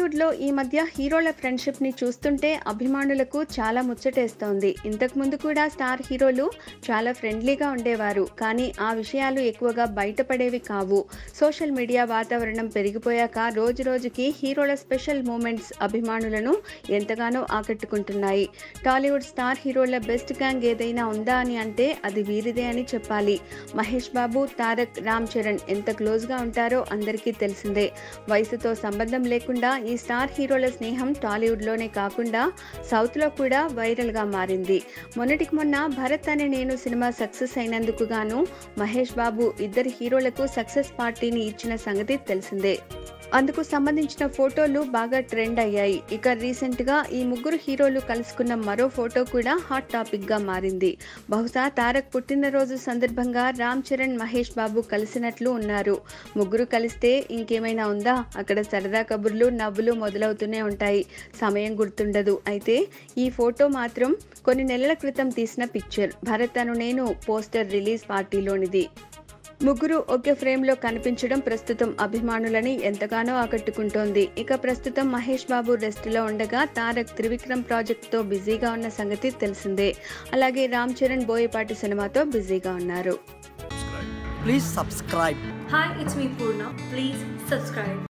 టాలీవుడ్లో ఈ మధ్య హీరోల ఫ్రెండ్షిప్ని చూస్తుంటే అభిమానులకు చాలా ముచ్చటేస్తోంది ఇంతకుముందు కూడా స్టార్ హీరోలు చాలా ఫ్రెండ్లీగా ఉండేవారు కానీ ఆ విషయాలు ఎక్కువగా బయటపడేవి కావు సోషల్ మీడియా వాతావరణం పెరిగిపోయాక రోజు రోజుకి హీరోల స్పెషల్ మూమెంట్స్ అభిమానులను ఎంతగానో ఆకట్టుకుంటున్నాయి టాలీవుడ్ స్టార్ హీరోల బెస్ట్ గ్యాంగ్ ఏదైనా ఉందా అని అంటే అది వీరిదే అని చెప్పాలి మహేష్ బాబు తారక్ రామ్ చరణ్ ఎంత క్లోజ్గా ఉంటారో అందరికీ తెలిసిందే వయసుతో సంబంధం లేకుండా ఈ స్టార్ హీరోల స్నేహం టాలీవుడ్లోనే కాకుండా సౌత్లో కూడా వైరల్గా మారింది మొన్నటికి మొన్న భరత్ అనే నేను సినిమా సక్సెస్ అయినందుకు గాను మహేష్ బాబు ఇద్దరు హీరోలకు సక్సెస్ పార్టీని ఇచ్చిన సంగతి తెలిసిందే అందుకు సంబంధించిన ఫోటోలు బాగా ట్రెండ్ అయ్యాయి ఇక రీసెంట్గా ఈ ముగ్గురు హీరోలు కలుసుకున్న మరో ఫోటో కూడా హాట్ టాపిక్గా మారింది బహుశా తారక్ పుట్టినరోజు సందర్భంగా రామ్ చరణ్ మహేష్ బాబు కలిసినట్లు ఉన్నారు ముగ్గురు కలిస్తే ఇంకేమైనా ఉందా అక్కడ సరదా కబుర్లు నవ్వులు మొదలవుతూనే ఉంటాయి సమయం గుర్తుండదు అయితే ఈ ఫోటో మాత్రం కొన్ని నెలల క్రితం తీసిన పిక్చర్ భరత్ అను నేను పోస్టర్ రిలీజ్ పార్టీలోనిది ముగ్గురు ఒకే ఫ్రేమ్లో కనిపించడం ప్రస్తుతం అభిమానులని ఎంతగానో ఆకట్టుకుంటోంది ఇక ప్రస్తుతం మహేష్ బాబు రెస్ట్లో ఉండగా తారక్ త్రివిక్రమ్ ప్రాజెక్ట్తో బిజీగా ఉన్న సంగతి తెలిసిందే అలాగే రామ్ చరణ్ బోయపాటి సినిమాతో బిజీగా ఉన్నారు Please subscribe. Hi, it's me Purna. Please subscribe.